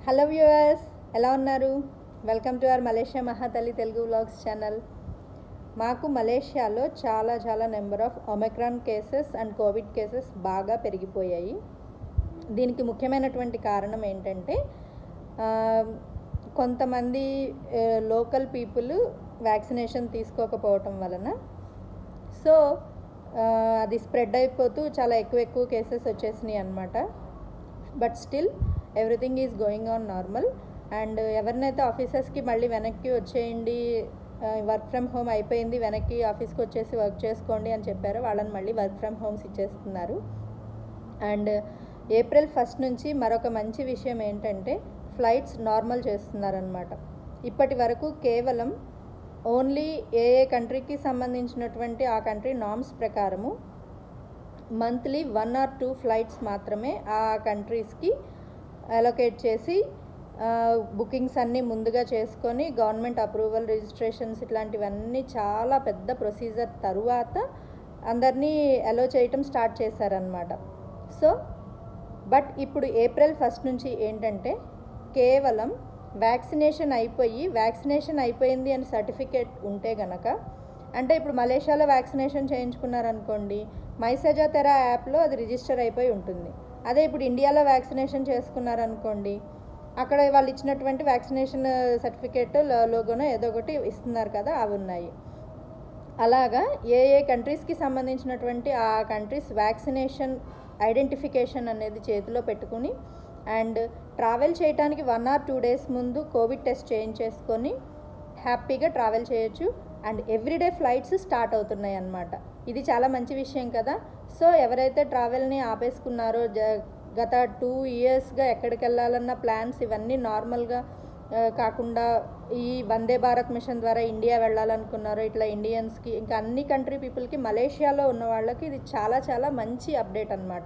Hello viewers ఎలా ఉన్నారు welcome to our Malaysia మహాతల్లి తెలుగు వ్లాగ్స్ ఛానల్ మాకు మలేషియాలో చాలా చాలా number of Omicron cases and Covid cases బాగా పెరిగిపోయాయి దీనికి ముఖ్యమైనటువంటి కారణం ఏంటంటే ఆ, కొంతమంది లోకల్ పీపుల్ వ్యాక్సినేషన్ తీసుకోకపోవటం వలన సో ఆ, అది స్ప్రెడ్ అయిపోతూ చాలా ఎక్కువ ఎక్కువ కేసెస్ వచ్చేసినాయి అనమాట but still everything is going on normal and ఎవరినైతే ఆఫీసెస్కి మళ్ళీ వెనక్కి వచ్చేయండి వర్క్ ఫ్రమ్ హోమ్ అయిపోయింది వెనక్కి ఆఫీస్కి వచ్చేసి వర్క్ చేసుకోండి అని చెప్పారు వాళ్ళని మళ్ళీ వర్క్ ఫ్రమ్ హోమ్స్ ఇచ్చేస్తున్నారు అండ్ ఏప్రిల్ ఫస్ట్ నుంచి మరొక మంచి విషయం ఏంటంటే ఫ్లైట్స్ నార్మల్ చేస్తున్నారనమాట ఇప్పటి వరకు కేవలం ఓన్లీ ఏ ఏ కంట్రీకి సంబంధించినటువంటి ఆ కంట్రీ నామ్స్ ప్రకారము monthly one or two flights మాత్రమే ఆ కంట్రీస్కి అలొకేట్ చేసి బుకింగ్స్ అన్నీ ముందుగా చేసుకొని గవర్నమెంట్ అప్రూవల్ రిజిస్ట్రేషన్స్ ఇట్లాంటివన్నీ చాలా పెద్ద ప్రొసీజర్ తరువాత అందరినీ అలో చేయటం స్టార్ట్ చేశారనమాట సో బట్ ఇప్పుడు ఏప్రిల్ ఫస్ట్ నుంచి ఏంటంటే కేవలం వ్యాక్సినేషన్ అయిపోయి వ్యాక్సినేషన్ అయిపోయింది అని సర్టిఫికేట్ ఉంటే గనక అంటే ఇప్పుడు మలేషియాలో వ్యాక్సినేషన్ చేయించుకున్నారనుకోండి మైసజా తెరా యాప్లో అది రిజిస్టర్ అయిపోయి ఉంటుంది అదే ఇప్పుడు ఇండియాలో వ్యాక్సినేషన్ చేసుకున్నారనుకోండి అక్కడ వాళ్ళు ఇచ్చినటువంటి వ్యాక్సినేషన్ సర్టిఫికేట్ లోగోనో ఏదో ఒకటి ఇస్తున్నారు కదా అవి ఉన్నాయి అలాగా ఏ ఏ కంట్రీస్కి సంబంధించినటువంటి ఆ కంట్రీస్ వ్యాక్సినేషన్ ఐడెంటిఫికేషన్ అనేది చేతిలో పెట్టుకుని అండ్ ట్రావెల్ చేయడానికి వన్ ఆర్ టూ డేస్ ముందు కోవిడ్ టెస్ట్ చేయించేసుకొని హ్యాపీగా ట్రావెల్ చేయొచ్చు అండ్ ఎవ్రీడే ఫ్లైట్స్ స్టార్ట్ అవుతున్నాయి అన్నమాట ఇది చాలా మంచి విషయం కదా సో ఎవరైతే ట్రావెల్ని ఆపేసుకున్నారో జ గత టూ ఇయర్స్గా ఎక్కడికి వెళ్ళాలన్న ప్లాన్స్ ఇవన్నీ నార్మల్గా ఆ, కాకుండా ఈ వందే భారత్ మిషన్ ద్వారా ఇండియా వెళ్ళాలనుకున్నారో ఇట్లా ఇండియన్స్కి ఇంకా అన్ని కంట్రీ పీపుల్కి మలేషియాలో ఉన్న వాళ్ళకి ఇది చాలా చాలా మంచి అప్డేట్ అనమాట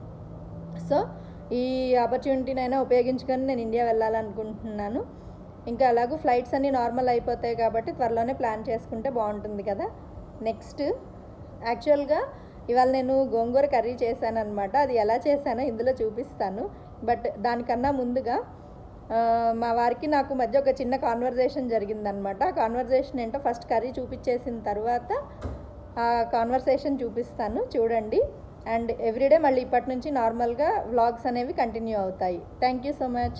సో ఈ ఆపర్చునిటీనైనా ఉపయోగించుకొని నేను ఇండియా వెళ్ళాలనుకుంటున్నాను ఇంకా అలాగూ ఫ్లైట్స్ అన్నీ నార్మల్ అయిపోతాయి కాబట్టి త్వరలోనే ప్లాన్ చేసుకుంటే బాగుంటుంది కదా నెక్స్ట్ యాక్చువల్గా ఇవాళ నేను గోంగూర కర్రీ చేశాను అనమాట అది ఎలా చేశానో ఇందులో చూపిస్తాను బట్ దానికన్నా ముందుగా ఆ, మా వారికి నాకు మధ్య ఒక చిన్న కాన్వర్జేషన్ జరిగిందనమాట ఆ కాన్వర్జేషన్ ఏంటో ఫస్ట్ కర్రీ చూపించేసిన తర్వాత ఆ కాన్వర్సేషన్ చూపిస్తాను చూడండి అండ్ ఎవ్రీడే మళ్ళీ ఇప్పటి నుంచి నార్మల్గా వ్లాగ్స్ అనేవి కంటిన్యూ అవుతాయి థ్యాంక్ యూ సో మచ్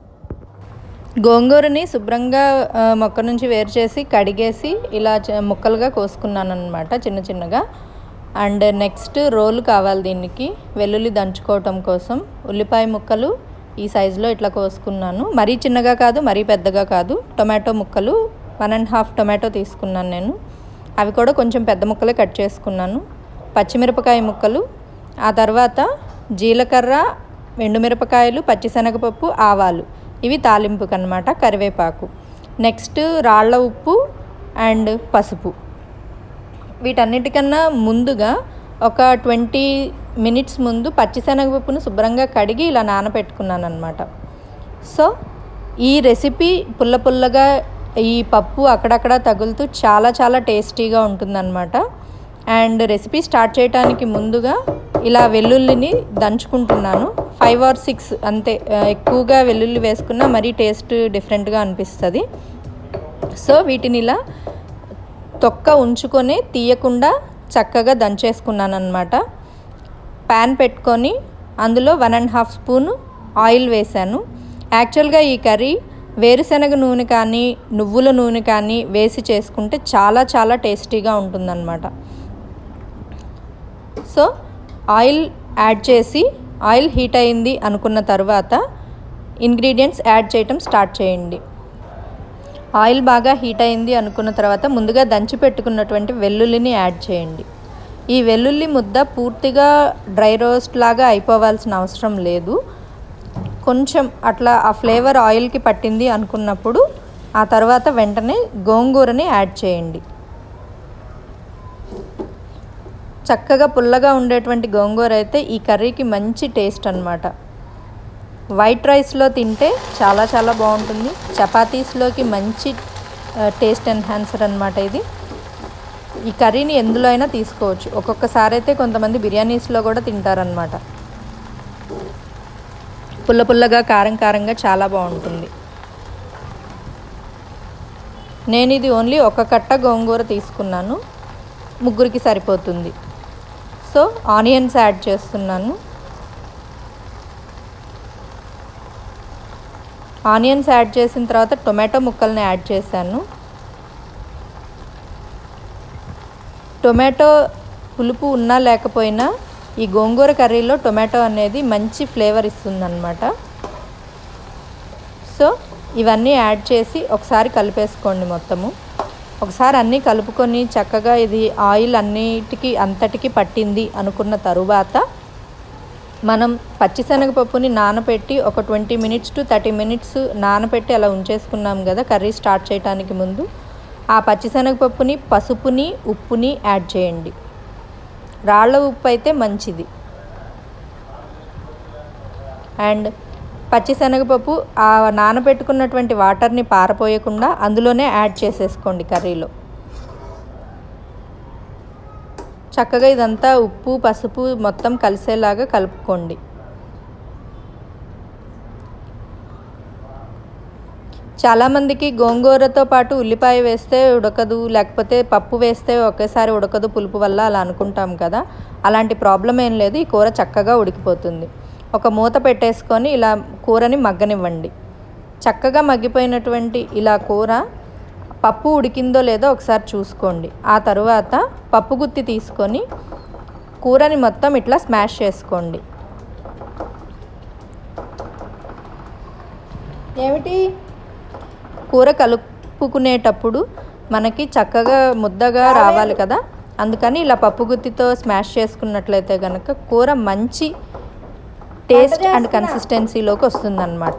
గోంగూరని శుభ్రంగా ఆ, మొక్క నుంచి వేరు చేసి కడిగేసి ఇలా చ- ముక్కలుగా కోసుకున్నాను అనమాట చిన్న చిన్నగా అండ్ నెక్స్ట్ రోలు కావాలి దీనికి వెల్లుల్లి దంచుకోవటం కోసం ఉల్లిపాయ ముక్కలు ఈ సైజులో ఇట్లా కోసుకున్నాను మరీ చిన్నగా కాదు మరీ పెద్దగా కాదు టొమాటో ముక్కలు వన్ అండ్ హాఫ్ టొమాటో తీసుకున్నాను నేను అవి కూడా కొంచెం పెద్ద ముక్కలే కట్ చేసుకున్నాను పచ్చిమిరపకాయ ముక్కలు ఆ తర్వాత జీలకర్ర ఎండుమిరపకాయలు పచ్చిశనగపప్పు ఆవాలు ఇవి తాలింపుకి అనమాట కరివేపాకు నెక్స్ట్ రాళ్ళ ఉప్పు అండ్ పసుపు వీటన్నిటికన్నా ముందుగా ఒక ట్వంటీ మినిట్స్ ముందు పచ్చిశనగపప్పును శుభ్రంగా కడిగి ఇలా నానబెట్టుకున్నాను అనమాట సో ఈ రెసిపీ పుల్ల పుల్లగా ఈ పప్పు అక్కడక్కడ తగులుతూ చాలా చాలా టేస్టీగా ఉంటుందన్నమాట అండ్ రెసిపీ స్టార్ట్ చేయడానికి ముందుగా ఇలా వెల్లుల్లిని దంచుకుంటున్నాను ఫైవ్ ఆర్ సిక్స్ అంతే ఆ, ఎక్కువగా వెల్లుల్లి వేసుకున్నా మరీ టేస్ట్ డిఫరెంట్గా అనిపిస్తుంది సో వీటిని ఇలా తొక్క ఉంచుకొని తీయకుండా చక్కగా దంచేసుకున్నాను అనమాట ప్యాన్ పెట్టుకొని అందులో one and half spoon oil వేశాను యాక్చువల్గా ఈ కర్రీ వేరుశనగ నూనె కానీ నువ్వుల నూనె కానీ వేసి చేసుకుంటే చాలా చాలా టేస్టీగా ఉంటుందన్నమాట సో ఆయిల్ యాడ్ చేసి ఆయిల్ హీట్ అయింది అనుకున్న తర్వాత ఇంగ్రీడియంట్స్ యాడ్ చేయటం స్టార్ట్ చేయండి ఆయిల్ బాగా హీట్ అయింది అనుకున్న తర్వాత ముందుగా దంచి పెట్టుకున్నటువంటి వెల్లుల్లిని యాడ్ చేయండి ఈ వెల్లుల్లి ముద్ద పూర్తిగా డ్రై రోస్ట్ లాగా అయిపోవాల్సిన అవసరం లేదు కొంచెం అట్లా ఆ ఫ్లేవర్ ఆయిల్కి పట్టింది అనుకున్నప్పుడు ఆ తర్వాత వెంటనే గోంగూరని యాడ్ చేయండి చక్కగా పుల్లగా ఉండేటువంటి గోంగూర అయితే ఈ కర్రీకి మంచి టేస్ట్ అన్నమాట వైట్ రైస్లో తింటే చాలా చాలా బాగుంటుంది చపాతీస్లోకి మంచి ఆ, టేస్ట్ ఎన్హాన్సర్ అనమాట ఇది ఈ కర్రీని ఎందులో అయినా తీసుకోవచ్చు ఒక్కొక్కసారి అయితే కొంతమంది బిర్యానీస్లో కూడా తింటారనమాట పుల్ల పుల్లగా కారం కారంగా చాలా బాగుంటుంది నేను ఇది ఓన్లీ ఒక కట్ట గోంగూర తీసుకున్నాను ముగ్గురికి సరిపోతుంది సో ఆనియన్స్ యాడ్ చేస్తున్నాను ఆనియన్స్ యాడ్ చేసిన తర్వాత టొమాటో ముక్కల్ని యాడ్ చేశాను టొమాటో పులుపు ఉన్నా లేకపోయినా ఈ గోంగూర కర్రీలో టొమాటో అనేది మంచి ఫ్లేవర్ ఇస్తుందన్నమాట సో ఇవన్నీ యాడ్ చేసి ఒకసారి కలిపేసుకోండి మొత్తము ఒకసారి అన్నీ కలుపుకొని చక్కగా ఇది ఆయిల్ అన్నిటికీ అంతటికి పట్టింది అనుకున్న తరువాత మనం పచ్చిశనగపప్పుని నానబెట్టి ఒక twenty minutes to thirty minutes నానబెట్టి అలా ఉంచేసుకున్నాం కదా కర్రీ స్టార్ట్ చేయడానికి ముందు ఆ పచ్చిశనగపప్పుని పసుపుని ఉప్పుని యాడ్ చేయండి రాళ్ళ ఉప్పు అయితే మంచిది అండ్ పచ్చిశనగపప్పు ఆ నానబెట్టుకున్నటువంటి వాటర్ని పారపోయకుండా అందులోనే యాడ్ చేసేసుకోండి కర్రీలో చక్కగా ఇదంతా ఉప్పు పసుపు మొత్తం కలిసేలాగా కలుపుకోండి చాలామందికి గోంగూరతో పాటు ఉల్లిపాయ వేస్తే ఉడకదు లేకపోతే పప్పు వేస్తే ఒకేసారి ఉడకదు పులుపు వల్ల అలా అనుకుంటాం కదా అలాంటి ప్రాబ్లం ఏం లేదు ఈ కూర చక్కగా ఉడికిపోతుంది ఒక మూత పెట్టేసుకొని ఇలా కూరని మగ్గనివ్వండి చక్కగా మగ్గిపోయినటువంటి ఇలా కూర పప్పు ఉడికిందో లేదో ఒకసారి చూసుకోండి ఆ తరువాత పప్పు గుత్తి తీసుకొని కూరని మొత్తం ఇట్లా స్మాష్ చేసుకోండి ఏమిటి కూర కలుపుకునేటప్పుడు మనకి చక్కగా ముద్దగా రావాలి కదా అందుకని ఇలా పప్పు గుత్తితో స్మాష్ చేసుకున్నట్లయితే కనుక కూర మంచి టేస్ట్ అండ్ కన్సిస్టెన్సీలోకి వస్తుందన్నమాట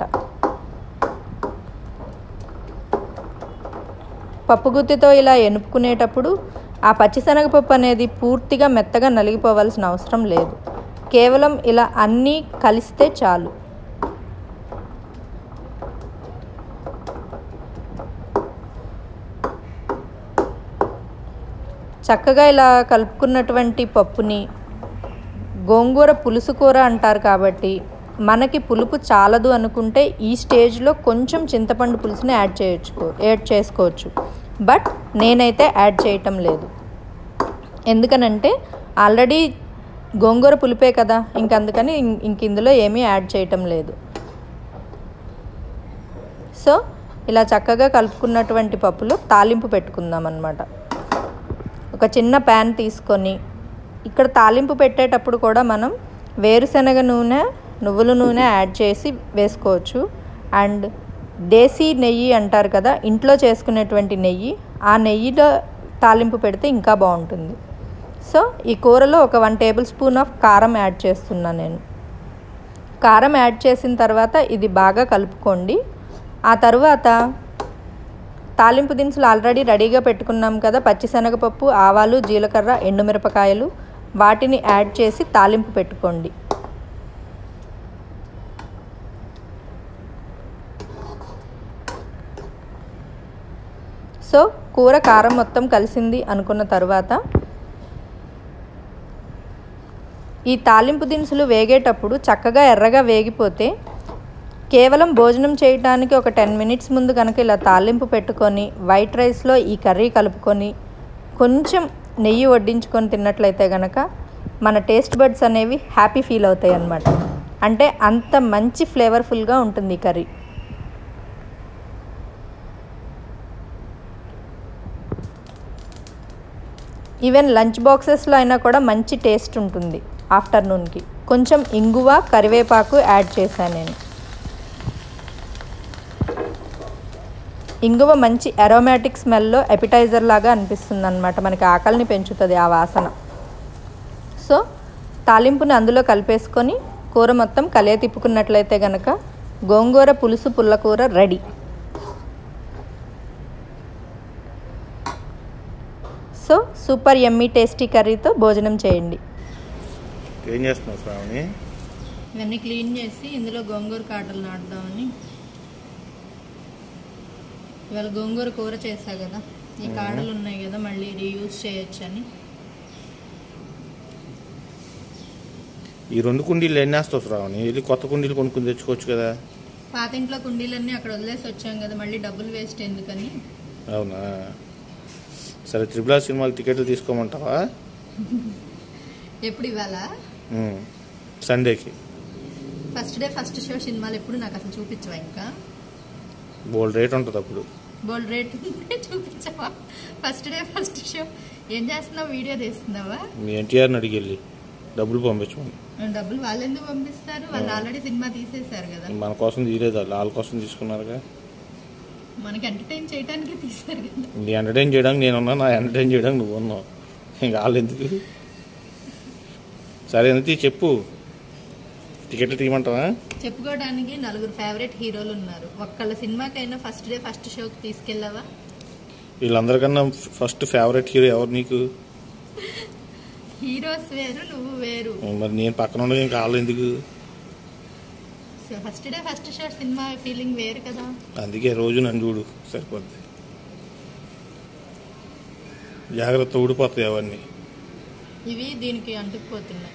పప్పు గుత్తితో ఇలా ఎనుపుకునేటప్పుడు ఆ పచ్చిశనగపప్పు అనేది పూర్తిగా మెత్తగా నలిగిపోవాల్సిన అవసరం లేదు కేవలం ఇలా అన్నీ కలిస్తే చాలు చక్కగా ఇలా కలుపుకున్నటువంటి పప్పుని గోంగూర పులుసు కూర అంటారు కాబట్టి మనకి పులుపు చాలదు అనుకుంటే ఈ స్టేజ్లో కొంచెం చింతపండు పులుసుని యాడ్ చేయొచ్చు యాడ్ చేసుకోవచ్చు బట్ నేనైతే యాడ్ చేయటం లేదు ఎందుకనంటే ఆల్రెడీ గోంగూర పులిపే కదా ఇంక అందుకని ఇంక ఇందులో ఏమీ యాడ్ చేయటం లేదు సో ఇలా చక్కగా కలుపుకున్నటువంటి పప్పులో తాలింపు పెట్టుకుందాం అన్నమాట ఒక చిన్న ప్యాన్ తీసుకొని ఇక్కడ తాలింపు పెట్టేటప్పుడు కూడా మనం వేరుశనగ నూనె నువ్వుల నూనె యాడ్ చేసి వేసుకోవచ్చు అండ్ దేశీ నెయ్యి అంటారు కదా ఇంట్లో చేసుకునేటువంటి నెయ్యి ఆ నెయ్యిలో తాలింపు పెడితే ఇంకా బాగుంటుంది సో ఈ కూరలో ఒక వన్ టేబుల్ స్పూన్ ఆఫ్ కారం యాడ్ చేస్తున్నాను నేను కారం యాడ్ చేసిన తర్వాత ఇది బాగా కలుపుకోండి ఆ తర్వాత తాలింపు దినుసులు ఆల్రెడీ రెడీగా పెట్టుకున్నాం కదా పచ్చిశనగపప్పు ఆవాలు జీలకర్ర ఎండుమిరపకాయలు వాటిని యాడ్ చేసి తాలింపు పెట్టుకోండి సో కూర కారం మొత్తం కలిసింది అనుకున్న తర్వాత ఈ తాలింపు దినుసులు వేగేటప్పుడు చక్కగా ఎర్రగా వేగిపోతే కేవలం భోజనం చేయడానికి ఒక టెన్ మినిట్స్ ముందు కనుక ఇలా తాలింపు పెట్టుకొని వైట్ రైస్లో ఈ కర్రీ కలుపుకొని కొంచెం నెయ్యి వడ్డించుకొని తిన్నట్లయితే కనుక మన టేస్ట్ బడ్స్ అనేవి హ్యాపీ ఫీల్ అవుతాయి అన్నమాట అంటే అంత మంచి ఫ్లేవర్ఫుల్గా ఉంటుంది ఈ కర్రీ ఈవెన్ లంచ్ బాక్సెస్లో అయినా కూడా మంచి టేస్ట్ ఉంటుంది ఆఫ్టర్నూన్కి కొంచెం ఇంగువ కరివేపాకు యాడ్ చేశాను నేను ఇంగువ మంచి అరోమాటిక్ స్మెల్లో ఎపిటైజర్ లాగా అనిపిస్తుంది అనమాట మనకి ఆకలిని పెంచుతుంది ఆ వాసన సో తాలింపుని అందులో కలిపేసుకొని కూర మొత్తం కలియ తిప్పుకున్నట్లయితే కనుక గోంగూర పులుసు పుల్లకూర రెడీ సో సూపర్ ఎమ్మీ టేస్టీ కర్రీతో భోజనం చేయండి ఏం చేస్తున్నావు శ్రావణి ఇవన్నీ క్లీన్ చేసి ఇందులో గోంగూర కాటలు నాటుదామని ఇవాళ గోంగూర కూర చేసా కదా ఈ కాడలు ఉన్నాయి కదా మళ్ళీ రీయూజ్ చేయొచ్చని ఈ రెండు కుండీలు ఎన్ని వేస్తావు శ్రావణి వెళ్ళి కొత్త కుండీలు కొనుక్కుని తెచ్చుకోవచ్చు కదా పాత ఇంట్లో కుండీలన్నీ అక్కడ వదిలేసి వచ్చాం కదా మళ్ళీ డబ్బులు వేస్ట్ ఎందుకని అవునా సరే త్రిబుల్ ఆర్ సినిమాకి టికెట్లు తీసుకోమంటావా ఎప్పుడు ఇవాళ ఉమ్. సండేకి ఫస్ట్ డే ఫస్ట్ షో సినిమాలు ఎప్పుడు నాకు అసలు చూపించవా ఇంకా బోల్డ్ రేట్ ఉంటుంది అప్పుడు బోల్డ్ రేట్ ఉంటే చూపించవా ఫస్ట్ డే ఫస్ట్ షో ఏం చేస్తున్నావు వీడియో తీస్తున్నావా మీ ఎన్టీఆర్ని అడిగి వెళ్ళి డబ్బులు పంపించమని డబ్బులు వాళ్ళు ఎందుకు పంపిస్తారు వాళ్ళు ఆల్రెడీ సినిమా తీసేశారు కదా మన కోసం తీయలేదు వాళ్ళు వాళ్ళ కోసం తీసుకున్నారుగా మనకి ఎంటర్టైన్ చేయడానికి తీశారు కదా నీ ఎంటర్టైన్ చేయడానికి నేను ఉన్నా నా ఎంటర్టైన్ చేయడానికి నువ్వు ఉన్నావు ఇంకా వాళ్ళు ఎందుకు సరే ఎంత చెప్పు టికెట్లు తీయమంటావా చెప్పుకోవడానికి నలుగురు ఫేవరెట్ హీరోలు ఉన్నారు ఒక్కళ్ళ సినిమాకైనా ఫస్ట్ డే ఫస్ట్ షోకి తీసుకెళ్ళావా వీళ్ళందరికన్నా ఫస్ట్ ఫేవరెట్ హీరో ఎవరు నీకు హీరోస్ వేరు నువ్వు వేరు మరి నేను పక్కన ఉండగా ఇంకా వాళ్ళు ఎందుకు so first day first show సినిమా ఫీలింగ్ వేరు కదా అందుకే రోజు నన్ను చూడు సరిపోద్ది జాగ్రత్త ఊడిపోతాయి అవన్నీ ఇవి దీనికి అంటుకుపోతున్నాయి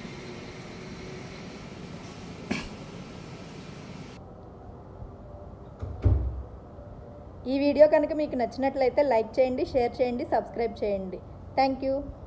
ఈ వీడియో కనుక మీకు నచ్చినట్లయితే లైక్ చేయండి షేర్ చేయండి సబ్స్క్రైబ్ చేయండి థ్యాంక్ యూ